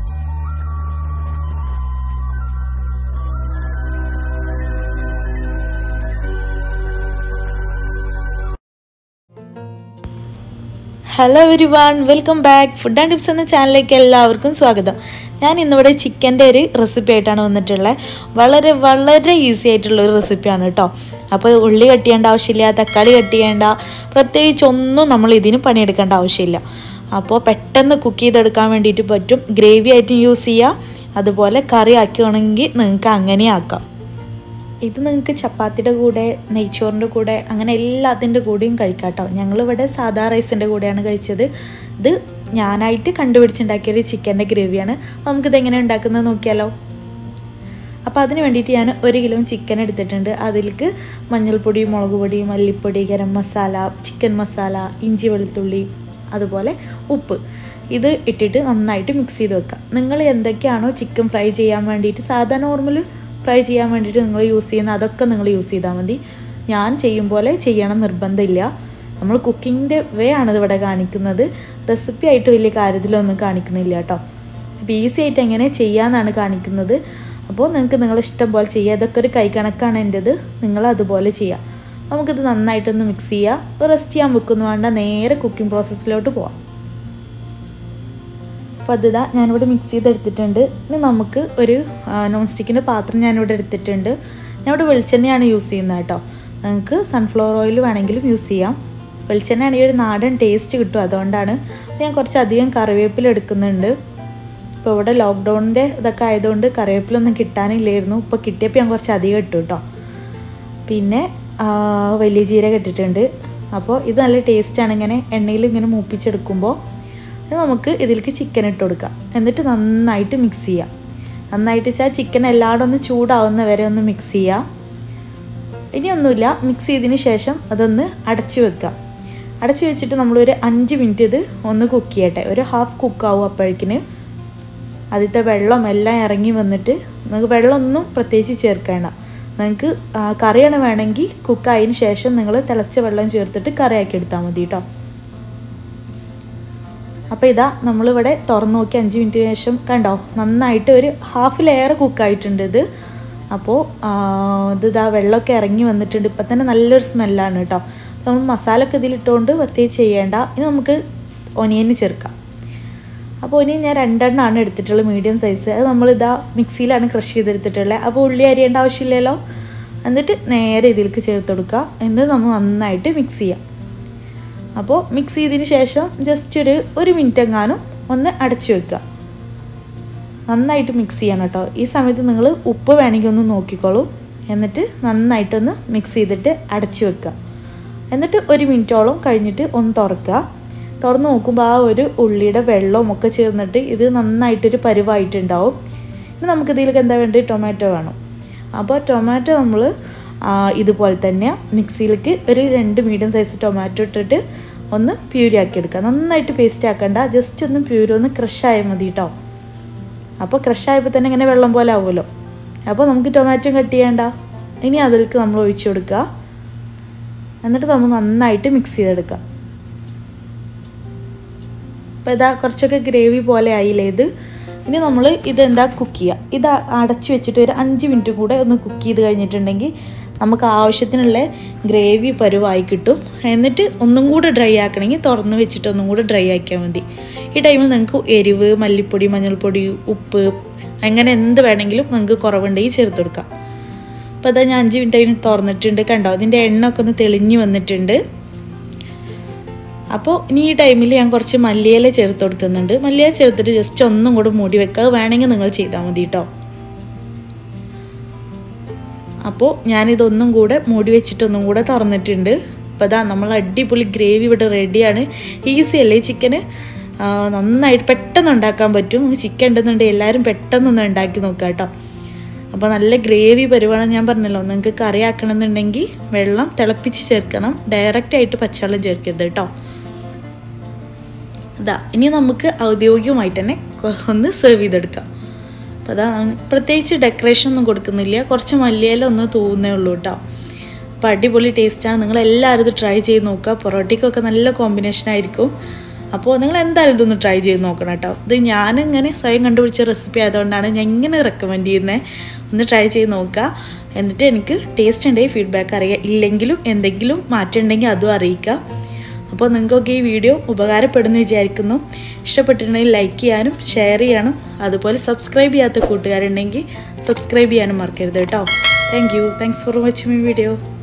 hello everyone welcome back food and tips എന്ന ചാനലിലേക്ക് എല്ലാവർക്കും സ്വാഗതം ഞാൻ ഇന്നിവിടെ ചിക്കൻ്റെ ഒരു റെസിപ്പി ആയിട്ടാണ് വന്നിട്ടുള്ളത് വളരെ വളരെ ഈസി ആയിട്ടുള്ള ഒരു റെസിപ്പിയാണ് കേട്ടോ അപ്പോൾ ഉള്ളി കട്ട് ചെയ്യേണ്ട ആവശ്യമില്ല തക്കാളി കട്ട് ചെയ്യേണ്ട പ്രത്യേകിച്ച് ഒന്നും നമ്മൾ ഇതിന് പണിയെടുക്കേണ്ട ആവശ്യമില്ല അപ്പോൾ പെട്ടെന്ന് കുക്ക് ചെയ്തെടുക്കാൻ വേണ്ടിയിട്ട് പറ്റും ഗ്രേവി ആയിട്ട് യൂസ് ചെയ്യുക അതുപോലെ കറി ആക്കുകയാണെങ്കിൽ നിങ്ങൾക്ക് അങ്ങനെ ആക്കാം ഇത് നിങ്ങൾക്ക് ചപ്പാത്തിയുടെ കൂടെ നെയ്ച്ചോറിൻ്റെ കൂടെ അങ്ങനെ എല്ലാത്തിൻ്റെ കൂടെയും കഴിക്കാം കേട്ടോ ഞങ്ങളിവിടെ സാധാ റൈസിൻ്റെ കൂടെയാണ് കഴിച്ചത് ഇത് ഞാനായിട്ട് കണ്ടുപിടിച്ചുണ്ടാക്കിയൊരു ചിക്കൻ്റെ ഗ്രേവിയാണ് അപ്പോൾ നമുക്കിത് എങ്ങനെ ഉണ്ടാക്കുന്നത് നോക്കിയാലോ അപ്പോൾ അതിന് വേണ്ടിയിട്ട് ഞാൻ ഒരു കിലോ ചിക്കൻ എടുത്തിട്ടുണ്ട് അതിലേക്ക് മഞ്ഞൾപ്പൊടി മുളക് പൊടി മല്ലിപ്പൊടി ഗരം മസാല ചിക്കൻ മസാല ഇഞ്ചി വെളുത്തുള്ളി അതുപോലെ ഉപ്പ് ഇത് ഇട്ടിട്ട് നന്നായിട്ട് മിക്സ് ചെയ്ത് വെക്കാം നിങ്ങൾ എന്തൊക്കെയാണോ ചിക്കൻ ഫ്രൈ ചെയ്യാൻ വേണ്ടിയിട്ട് സാധാ നോർമൽ ഫ്രൈ ചെയ്യാൻ വേണ്ടിയിട്ട് നിങ്ങൾ യൂസ് ചെയ്യുന്ന അതൊക്കെ നിങ്ങൾ യൂസ് ചെയ്താൽ മതി ഞാൻ ചെയ്യും പോലെ ചെയ്യണം നിർബന്ധമില്ല നമ്മൾ കുക്കിങ്ങിൻ്റെ വേ ആണ് ഇവിടെ കാണിക്കുന്നത് റെസിപ്പി ആയിട്ട് വലിയ കാര്യത്തിലൊന്നും കാണിക്കണില്ല കേട്ടോ അപ്പോൾ ഈസി ആയിട്ട് എങ്ങനെ ചെയ്യാമെന്നാണ് കാണിക്കുന്നത് അപ്പോൾ നിങ്ങൾക്ക് നിങ്ങളുടെ ഇഷ്ടം പോലെ ചെയ്യുക അതൊക്കെ ഒരു കൈ കണക്കാണ് എൻ്റെത് നിങ്ങൾ അതുപോലെ ചെയ്യുക നമുക്കിത് നന്നായിട്ടൊന്ന് മിക്സ് ചെയ്യുക അപ്പോൾ റെസ്റ്റ് ചെയ്യാൻ വെക്കുന്നു വേണ്ട നേരെ കുക്കിംഗ് പ്രോസസ്സിലോട്ട് പോവാം അപ്പോൾ അതിതാ ഞാനിവിടെ മിക്സ് ചെയ്തെടുത്തിട്ടുണ്ട് ഇനി നമുക്ക് ഒരു നോൺ സ്റ്റിക്കിൻ്റെ പാത്രം ഞാനിവിടെ എടുത്തിട്ടുണ്ട് ഞാനിവിടെ വെളിച്ചെണ്ണയാണ് യൂസ് ചെയ്യുന്നത് കേട്ടോ നിങ്ങൾക്ക് സൺഫ്ലവർ ഓയിൽ വേണമെങ്കിലും യൂസ് ചെയ്യാം വെളിച്ചെണ്ണ ആണെങ്കിൽ ഒരു നാടൻ ടേസ്റ്റ് കിട്ടും അതുകൊണ്ടാണ് ഞാൻ കുറച്ചധികം കറിവേപ്പില എടുക്കുന്നുണ്ട് ഇപ്പോൾ ഇവിടെ ലോക്ക്ഡൗണിൻ്റെ ഇതൊക്കെ ആയതുകൊണ്ട് കറിവേപ്പിലൊന്നും കിട്ടാനില്ലായിരുന്നു ഇപ്പോൾ കിട്ടിയപ്പോൾ ഞാൻ കുറച്ച് അധികം ഇട്ടു കേട്ടോ പിന്നെ വലിയ ജീരകം ഇട്ടിട്ടുണ്ട് അപ്പോൾ ഇത് നല്ല ടേസ്റ്റാണ് ഇങ്ങനെ എണ്ണയിൽ ഇങ്ങനെ മൂപ്പിച്ചെടുക്കുമ്പോൾ നമുക്ക് ഇതിലേക്ക് ചിക്കൻ ഇട്ട് കൊടുക്കാം എന്നിട്ട് നന്നായിട്ട് മിക്സ് ചെയ്യാം നന്നായിട്ട് വെച്ചാൽ ചിക്കൻ എല്ലായിടും ഒന്ന് ചൂടാവുന്ന വരെ ഒന്ന് മിക്സ് ചെയ്യുക ഇനിയൊന്നുമില്ല മിക്സ് ചെയ്തതിന് ശേഷം അതൊന്ന് അടച്ചു വെക്കുക അടച്ചു വെച്ചിട്ട് നമ്മളൊരു അഞ്ച് മിനിറ്റ് ഇത് ഒന്ന് കുക്ക് ചെയ്യട്ടെ ഒരു ഹാഫ് കുക്കാവും അപ്പോഴേക്കിന് ആദ്യത്തെ വെള്ളം എല്ലാം ഇറങ്ങി വന്നിട്ട് നിങ്ങൾക്ക് വെള്ളമൊന്നും പ്രത്യേകിച്ച് ചേർക്കേണ്ട നിങ്ങൾക്ക് കറിയാണ് വേണമെങ്കിൽ കുക്കായതിന് ശേഷം നിങ്ങൾ തിളച്ച വെള്ളം ചേർത്തിട്ട് കറിയാക്കി എടുത്താൽ മതി കേട്ടോ അപ്പോൾ ഇതാ നമ്മളിവിടെ തുറന്നു നോക്കി അഞ്ച് മിനിറ്റിന് ശേഷം കണ്ടോ നന്നായിട്ട് ഒരു ഹാഫ് ലെയർ കുക്കായിട്ടുണ്ട് ഇത് അപ്പോൾ ഇത് ഇതാ വെള്ളമൊക്കെ ഇറങ്ങി വന്നിട്ടുണ്ട് ഇപ്പം തന്നെ നല്ലൊരു സ്മെല്ലാണ് കേട്ടോ നമ്മൾ മസാല ഒക്കെ ഇതിലിട്ടുകൊണ്ട് പ്രത്യേകിച്ച് ചെയ്യേണ്ട ഇനി നമുക്ക് ഒനിയന് ചേർക്കാം അപ്പോൾ ഒനിയൻ ഞാൻ രണ്ടെണ്ണമാണ് എടുത്തിട്ടുള്ളത് മീഡിയം സൈസ് അത് നമ്മളിതാ മിക്സിയിലാണ് ക്രഷ് ചെയ്തെടുത്തിട്ടുള്ളത് അപ്പോൾ ഉള്ളി അരിയേണ്ട ആവശ്യമില്ലല്ലോ എന്നിട്ട് നേരെ ഇതിലേക്ക് ചേർത്ത് കൊടുക്കുക എന്നിട്ട് നമ്മൾ നന്നായിട്ട് മിക്സ് ചെയ്യാം അപ്പോൾ മിക്സ് ചെയ്തതിന് ശേഷം ജസ്റ്റ് ഒരു ഒരു മിനിറ്റ് എങ്ങാനും ഒന്ന് അടച്ചു വെക്കുക നന്നായിട്ട് മിക്സ് ചെയ്യണം കേട്ടോ ഈ സമയത്ത് നിങ്ങൾ ഉപ്പ് വേണമെങ്കിൽ ഒന്ന് നോക്കിക്കോളൂ എന്നിട്ട് നന്നായിട്ടൊന്ന് മിക്സ് ചെയ്തിട്ട് അടച്ചു വെക്കുക എന്നിട്ട് ഒരു മിനിറ്റോളം കഴിഞ്ഞിട്ട് ഒന്ന് തുറക്കുക തുറന്ന് നോക്കുമ്പോൾ ആ ഒരു ഉള്ളിയുടെ വെള്ളവും ഒക്കെ ചേർന്നിട്ട് ഇത് നന്നായിട്ടൊരു പരുവായിട്ടുണ്ടാവും ഇനി നമുക്ക് ഇതിലേക്ക് എന്താ വേണ്ടത് ടൊമാറ്റോ വേണം അപ്പോൾ ടൊമാറ്റോ നമ്മൾ ഇതുപോലെ തന്നെ മിക്സിയിലേക്ക് ഒരു രണ്ട് മീഡിയം സൈസ് ടൊമാറ്റോ ഇട്ടിട്ട് ഒന്ന് പ്യൂരി ആക്കി എടുക്കുക നന്നായിട്ട് പേസ്റ്റ് ആക്കണ്ട ജസ്റ്റ് ഒന്ന് പ്യൂരി ഒന്ന് ക്രഷ് ആയാൽ മതി കേട്ടോ അപ്പോൾ ക്രഷ് ആയപ്പോൾ തന്നെ ഇങ്ങനെ വെള്ളം പോലെ ആവുമല്ലോ അപ്പോൾ നമുക്ക് ടൊമാറ്റോ കട്ട് ചെയ്യേണ്ട ഇനി അതിലേക്ക് നമ്മൾ ഒഴിച്ചു കൊടുക്കുക എന്നിട്ട് നമ്മൾ നന്നായിട്ട് മിക്സ് ചെയ്തെടുക്കുക അപ്പോൾ ഇതാ കുറച്ചൊക്കെ ഗ്രേവി പോലെ ആയില്ലേ ഇത് ഇനി നമ്മൾ ഇതെന്താ കുക്ക് ചെയ്യുക ഇത് അടച്ചു വെച്ചിട്ട് ഒരു അഞ്ച് മിനിറ്റ് കൂടെ ഒന്ന് കുക്ക് ചെയ്ത് കഴിഞ്ഞിട്ടുണ്ടെങ്കിൽ നമുക്ക് ആവശ്യത്തിനുള്ള ഗ്രേവി പരുവായി കിട്ടും എന്നിട്ട് ഒന്നും കൂടെ ഡ്രൈ ആക്കണമെങ്കിൽ തുറന്ന് വെച്ചിട്ട് ഒന്നും കൂടെ ഡ്രൈ ആക്കിയാൽ മതി ഈ ടൈമിൽ നിങ്ങൾക്ക് എരിവ് മല്ലിപ്പൊടി മഞ്ഞൾപ്പൊടി ഉപ്പ് അങ്ങനെ എന്ത് വേണമെങ്കിലും നിങ്ങൾക്ക് കുറവുണ്ടെങ്കിൽ ചേർത്ത് കൊടുക്കാം അപ്പോൾ അതാ ഞാൻ അഞ്ച് മിനിറ്റ് കഴിഞ്ഞ് തുറന്നിട്ടുണ്ട് കണ്ടോ അതിൻ്റെ എണ്ണ ഒക്കെ ഒന്ന് തെളിഞ്ഞ് വന്നിട്ടുണ്ട് അപ്പോൾ ഇനി ഈ ടൈമിൽ ഞാൻ കുറച്ച് മല്ലിയില ചേർത്ത് കൊടുക്കുന്നുണ്ട് മല്ലിയില ചേർത്തിട്ട് ജസ്റ്റ് ഒന്നും കൂടെ മൂടി വെക്കുക വേണമെങ്കിൽ നിങ്ങൾ ചെയ്താൽ മതി കേട്ടോ അപ്പോൾ ഞാനിതൊന്നും കൂടെ മൂടി വെച്ചിട്ടൊന്നും കൂടെ തുറന്നിട്ടുണ്ട് അപ്പോൾ അതാ നമ്മൾ അടിപൊളി ഗ്രേവി ഇവിടെ റെഡിയാണ് ഈസി അല്ലേ ചിക്കന് നന്നായിട്ട് പെട്ടെന്ന് ഉണ്ടാക്കാൻ പറ്റും ചിക്കൻ ഉണ്ടെന്നുണ്ടെങ്കിൽ എല്ലാവരും പെട്ടെന്നൊന്ന് ഉണ്ടാക്കി നോക്കുക കേട്ടോ അപ്പോൾ നല്ല ഗ്രേവി പരുവാണ് ഞാൻ പറഞ്ഞല്ലോ നിങ്ങൾക്ക് കറി ആക്കണമെന്നുണ്ടെങ്കിൽ വെള്ളം തിളപ്പിച്ച് ചേർക്കണം ഡയറക്റ്റ് ആയിട്ട് പച്ചവെള്ളം ചേർക്കരുത് കേട്ടോ ഇതാ ഇനി നമുക്ക് ഔദ്യോഗികമായിട്ട് തന്നെ ഒന്ന് സെർവ് ചെയ്തെടുക്കാം അപ്പോൾ അതാ പ്രത്യേകിച്ച് ഡെക്കറേഷൻ ഒന്നും കൊടുക്കുന്നില്ല കുറച്ച് മല്ലിയില ഒന്ന് തൂവുന്നേ ഉള്ളൂ കേട്ടോ അപ്പോൾ അടിപൊളി ടേസ്റ്റാണ് നിങ്ങൾ എല്ലാവരും ഇത് ട്രൈ ചെയ്ത് നോക്കുക പൊറോട്ടയ്ക്കൊക്കെ നല്ല കോമ്പിനേഷൻ ആയിരിക്കും അപ്പോൾ നിങ്ങൾ എന്തായാലും ഇതൊന്ന് ട്രൈ ചെയ്ത് നോക്കണം കേട്ടോ ഇത് ഞാനിങ്ങനെ സ്വയം കണ്ടുപിടിച്ച റെസിപ്പി ആയതുകൊണ്ടാണ് ഞാൻ ഇങ്ങനെ റെക്കമെൻഡ് ചെയ്യുന്നത് ഒന്ന് ട്രൈ ചെയ്ത് നോക്കുക എന്നിട്ട് എനിക്ക് ടേസ്റ്റ് ഉണ്ടെങ്കിൽ ഫീഡ്ബാക്ക് അറിയുക ഇല്ലെങ്കിലും എന്തെങ്കിലും മാറ്റം ഉണ്ടെങ്കിൽ അതും അറിയിക്കുക അപ്പോൾ നിങ്ങൾക്കൊക്കെ ഈ വീഡിയോ ഉപകാരപ്പെടുന്നു വിചാരിക്കുന്നു ഇഷ്ടപ്പെട്ടിട്ടുണ്ടെങ്കിൽ ലൈക്ക് ചെയ്യാനും ഷെയർ ചെയ്യാനും അതുപോലെ സബ്സ്ക്രൈബ് ചെയ്യാത്ത കൂട്ടുകാരുണ്ടെങ്കിൽ സബ്സ്ക്രൈബ് ചെയ്യാനും മറക്കരുത് കേട്ടോ thank you thanks for watching my video